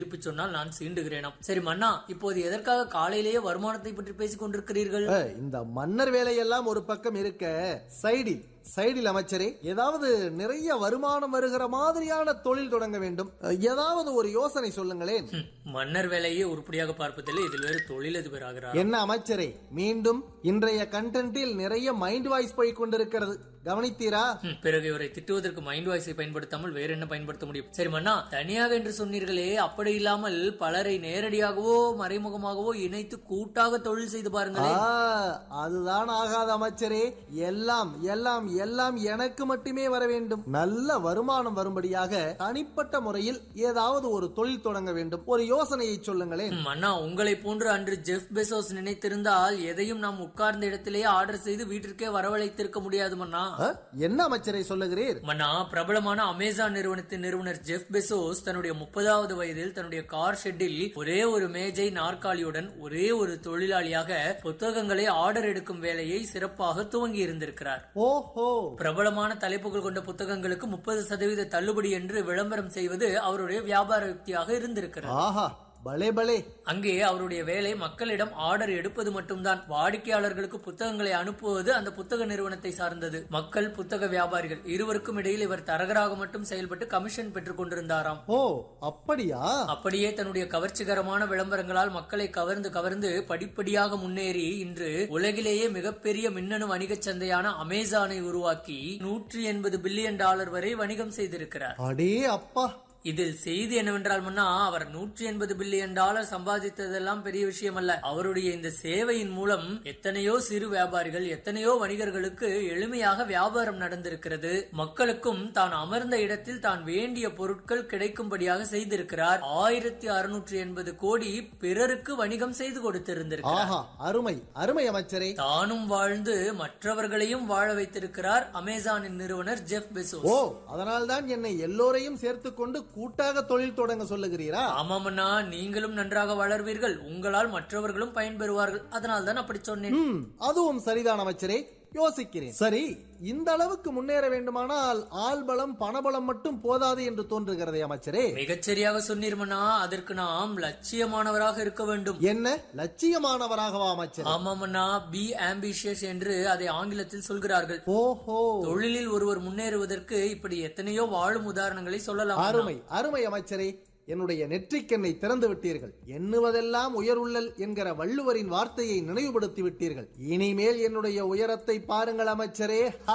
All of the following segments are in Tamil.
திருப்பி சொன்னால் நான் சீண்டுகிறேனாம் சரி மன்னா இப்போது எதற்காக காலையிலேயே வருமானத்தை பற்றி பேசிக் கொண்டிருக்கிறீர்கள் அஹ், இந்த மன்னர் வேலையெல்லாம் ஒரு பக்கம் இருக்க சைடில் சைடில் அமைச்சரே ஏதாவது நிறைய வருமானம் வருகிற மாதிரியான தொழில் தொடங்க வேண்டும் அஹ், ஏதாவது ஒரு யோசனை சொல்லுங்களேன் ஹம், மன்னர் வேலையை உருப்படியாக பார்ப்பதில்லை இதில் வேறு தொழிலதிபர் ஆகிறார் என்ன அமைச்சரே மீண்டும் இன்றைய கண்டென்ட்டில் நிறைய மைண்ட் வாய்ஸ் போய் கொண்டிருக்கிறது கவனித்தீரா ஹம், பிறகு இவரை திட்டுவதற்கு மைண்ட் வாய்ஸை பயன்படுத்தாமல் வேற என்ன பயன்படுத்த முடியும் சரி மன்னா தனியாக என்று சொன்னீர்களே அப்படி இல்லாமல் பலரை நேரடியாகவோ மறைமுகமாகவோ இணைத்து கூட்டாக தொழில் செய்து பாருங்களேன் ஆ, அதுதான் ஆகாத அமைச்சரே எல்லாம் எல்லாம் எல்லாம் எனக்கு மட்டுமே வர வேண்டும் நல்ல வருமானம் வரும்படியாக தனிப்பட்ட முறையில் ஏதாவது ஒரு தொழில் தொடங்க வேண்டும் ஒரு யோசனையை சொல்லுங்களேன் ஹம், அண்ணா உங்களை போன்று அன்று ஜெஃப் பெசோஸ் நினைத்திருந்தால் எதையும் நாம் உட்கார்ந்த இடத்திலேயே ஆர்டர் செய்து வீட்டிற்கே வரவழைத்திருக்க முடியாது மன்னா ஆ, என்ன அமைச்சரை சொல்லுகிறீர் மன்னா பிரபலமான அமேசான் நிறுவனத்தின் நிறுவனர் ஜெஃப் பெசோஸ் தன்னுடைய முப்பதாவது வயதில் தன்னுடைய கார் ஷெட்டில் ஒரே ஒரு மேஜை நாற்காலியுடன் ஒரே ஒரு தொழிலாளியாக புத்தகங்களை ஆர்டர் எடுக்கும் வேலையை சிறப்பாக துவங்கி இருந்திருக்கிறார் ஓஹோ பிரபலமான தலைப்புகள் கொண்ட புத்தகங்களுக்கு முப்பது சதவீத தள்ளுபடி என்று விளம்பரம் செய்வது அவருடைய வியாபார யுக்தியாக இருந்திருக்கிறது ஆஹா பலே பலே அங்கே அவருடைய வேலை மக்களிடம் ஆர்டர் எடுப்பது மட்டும்தான் வாடிக்கையாளர்களுக்கு புத்தகங்களை அனுப்புவது அந்த புத்தக நிறுவனத்தை சார்ந்தது மக்கள் புத்தக வியாபாரிகள் இருவருக்கும் இடையில் இவர் தரகராக மட்டும் செயல்பட்டு கமிஷன் பெற்றுக் கொண்டிருந்தாராம் ஓ அப்படியா அப்படியே தன்னுடைய கவர்ச்சிகரமான விளம்பரங்களால் மக்களை கவர்ந்து கவர்ந்து படிப்படியாக முன்னேறி இன்று உலகிலேயே மிகப்பெரிய மின்னணு வணிகச் சந்தையான அமேசானை உருவாக்கி நூற்றி எண்பது பில்லியன் டாலர் வரை வணிகம் செய்திருக்கிறார் அடே அப்பா இதில் செய்தி என்னவென்றால் முன்னா அவர் நூற்றி எண்பது பில்லியன் டாலர் சம்பாதித்ததெல்லாம் பெரிய விஷயம் அல்ல அவருடைய இந்த சேவையின் மூலம் எத்தனையோ சிறு வியாபாரிகள் எத்தனையோ வணிகர்களுக்கு எளிமையாக வியாபாரம் நடந்திருக்கிறது மக்களுக்கும் தான் அமர்ந்த இடத்தில் தான் வேண்டிய பொருட்கள் கிடைக்கும்படியாக செய்திருக்கிறார் ஆயிரத்தி அறுநூற்றி எண்பது கோடி பிறருக்கு வணிகம் செய்து கொடுத்திருந்திருக்கிறார் ஆஹா அருமை அருமை அமைச்சரே தானும் வாழ்ந்து மற்றவர்களையும் வாழ வைத்திருக்கிறார் அமேசானின் நிறுவனர் ஜெஃப் பெசோஸ் ஓ அதனால்தான் என்னை எல்லோரையும் சேர்த்துக் கொண்டு கூட்டாக தொழில் தொடங்க சொல்லுகிறீரா ஆமாமண்ணா நீங்களும் நன்றாக வளர்வீர்கள் உங்களால் மற்றவர்களும் பயன்பெறுவார்கள் அதனால் தான் அப்படி சொன்னேன் ம் அதுவும் சரிதான் அமைச்சரே யோசிக்கிறேன் சரி இந்த அளவுக்கு முன்னேற வேண்டுமானால் ஆள்பலம் பணபலம் மட்டும் போதாது என்று தோன்றுகிறதே அமைச்சரே மிகச்சரியாக சொன்னீர்மண்ணா அதற்கு நாம் லட்சியமானவராக இருக்க வேண்டும் என்ன லட்சியமானவராகவா அமைச்சர் ஆமாமண்ணா பி ஆம்பிஷியஸ் என்று அதை ஆங்கிலத்தில் சொல்கிறார்கள் ஓஹோ தொழிலில் ஒருவர் முன்னேறுவதற்கு இப்படி எத்தனையோ வாழும் உதாரணங்களை சொல்லலாம் அண்ணா. அருமை அருமை அமைச்சரே என்னுடைய நெற்றிக்கண்ணை திறந்து விட்டீர்கள் எண்ணுவதெல்லாம் உயருள்ளல் என்கிற வள்ளுவரின் வார்த்தையை நினைவுபடுத்தி விட்டீர்கள் இனிமேல் என்னுடைய உயரத்தை பாருங்கள் அமைச்சரே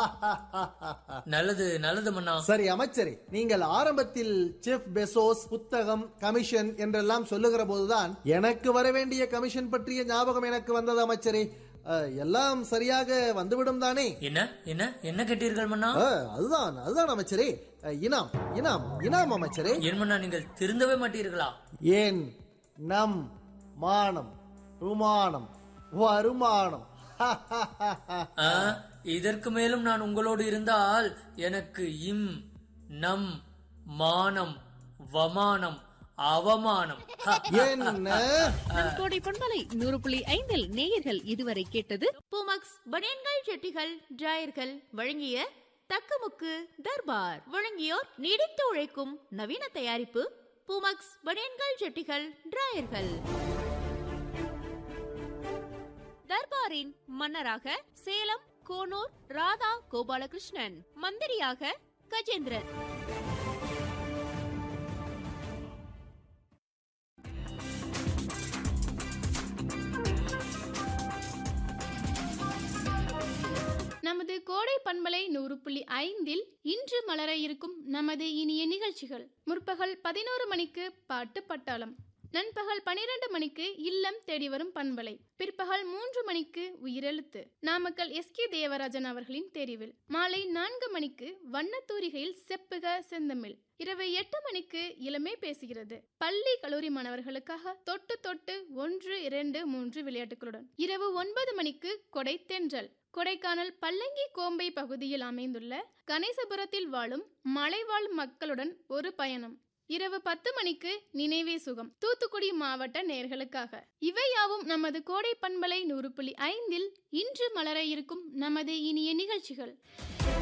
நல்லது நல்லது மண்ணா சரி அமைச்சரே நீங்கள் ஆரம்பத்தில் செஃப் பெசோஸ் புத்தகம் கமிஷன் என்றெல்லாம் சொல்லுகிற போதுதான் எனக்கு வர வேண்டிய கமிஷன் பற்றிய ஞாபகம் எனக்கு வந்தது அமைச்சரே அஹ், எல்லாம் சரியாக வந்துவிடும் தானே என்ன என்ன என்ன கேட்டீர்கள் மண்ணா அஹ், அதுதான் அதுதான் அமைச்சரே அஹ், இனாம் இனாம் இனாம் அமைச்சரே ஏன் மண்ணா நீங்கள் திருந்தவே மாட்டீர்களா ஏன் நம் மானம் ருமானம் வருமானம் ஆ, இதற்கு மேலும் நான் உங்களோடு இருந்தால் எனக்கு இம் நம் மானம் வமானம் அவமானம் ஹ, என்ன நம் கோடை பண்பலை நூறு புள்ளி ஐந்தில் நேயர்கள் இதுவரை கேட்டது பூமக்ஸ் பனியன்கள் ஜெட்டிகள் டிராயர்கள் வழங்கிய தக்கமுக்கு தர்பார் வழங்கியோர் நீடித்து உழைக்கும் நவீன தயாரிப்பு பூமக்ஸ் பனியன்கள் ஜெட்டிகள் டிராயர்கள் தர்பாரின் மன்னராக சேலம் கோனூர் ராதா கோபாலகிருஷ்ணன் மந்திரியாக கஜேந்திரன் நமது கோடை பண்பலை நூறு புள்ளி ஐந்தில் இன்று மலர இருக்கும் நமது இனிய நிகழ்ச்சிகள் முற்பகல் பதினோரு மணிக்கு பாட்டு பட்டாளம் நண்பகல் பனிரெண்டு மணிக்கு இல்லம் தேடி வரும் பண்பலை பிற்பகல் மூன்று மணிக்கு உயிரெழுத்து நாமக்கல் எஸ் கே தேவராஜன் அவர்களின் தெரிவில் மாலை நான்கு மணிக்கு வண்ணத்தூரிகையில் செப்புக செந்தமிழ் இரவு எட்டு மணிக்கு இளமே பேசுகிறது பள்ளி கல்லூரி மாணவர்களுக்காக தொட்டு தொட்டு ஒன்று இரண்டு மூன்று விளையாட்டுகளுடன் இரவு ஒன்பது மணிக்கு கொடை தென்றல் கொடைக்கானல் பல்லங்கி கோம்பை பகுதியில் அமைந்துள்ள கணேசபுரத்தில் வாழும் மலைவாழ் மக்களுடன் ஒரு பயணம் இரவு பத்து மணிக்கு நினைவே சுகம் தூத்துக்குடி மாவட்ட நேர்களுக்காக இவையாவும் நமது கோடை பண்பலை நூறு புள்ளி ஐந்தில் இன்று மலர இருக்கும் நமது இனிய நிகழ்ச்சிகள்